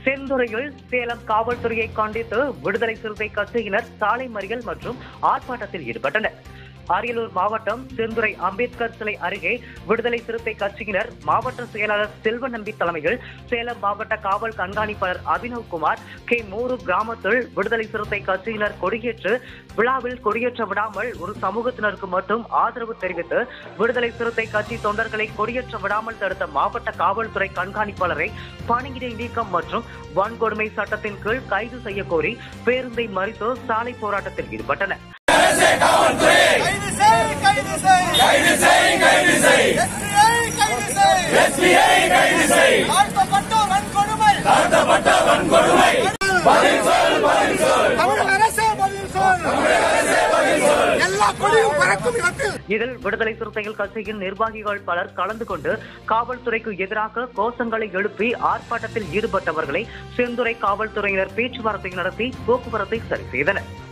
செந்துறையில் சேலம் காவல்துறையை கண்டித்து விடுதலை சிறுத்தை கட்சியினர் சாலை மறியல் மற்றும் ஆர்ப்பாட்டத்தில் ஈடுபட்டனர் அரியலூர் மாவட்டம் செந்துறை அம்பேத்கர் சிலை அருகே விடுதலை சிறுத்தை கட்சியினர் மாவட்ட செயலாளர் செல்வ நம்பி தலைமையில் சேலம் மாவட்ட காவல் கண்காணிப்பாளர் அபினவ் குமார் கே மூரு கிராமத்தில் விடுதலை சிறுத்தை கட்சியினர் கொடியேற்று விழாவில் கொடியேற்ற விடாமல் ஒரு சமூகத்தினருக்கு மட்டும் ஆதரவு தெரிவித்து விடுதலை சிறுத்தை கட்சி தொண்டர்களை கொடியேற்ற விடாமல் தடுத்த மாவட்ட காவல்துறை கண்காணிப்பாளரை பணியிடை நீக்கம் மற்றும் வன்கொடுமை சட்டத்தின் கீழ் கைது செய்ய கோரி பேருந்தை மறித்து சாலை போராட்டத்தில் ஈடுபட்டனர் கைது செய் கைது செய் கைது செய் கைது செய் எஸ்பிஐ கைது செய் தாழ்த்தப்பட்டோர் வன்கொடுமை தாழ்த்தப்பட்ட வன்கொடுமை பதில் சொல் பதில் சொல் தமிழக அரசே பதில் சொல் தமிழக அரசே பதில் சொல் எல்லா கொடியும் பறக்கும் இடத்தில் இதில் விடுதலை சிறுத்தைகள் கட்சியின் நிர்வாகிகள் பலர் கலந்து கொண்டு காவல்துறைக்கு எதிராக கோஷங்களை எழுப்பி ஆர்ப்பாட்டத்தில் ஈடுபட்டவர்களை செந்துறை காவல்துறையினர் பேச்சுவார்த்தை நடத்தி போக்குவரத்தை சரி செய்தனர்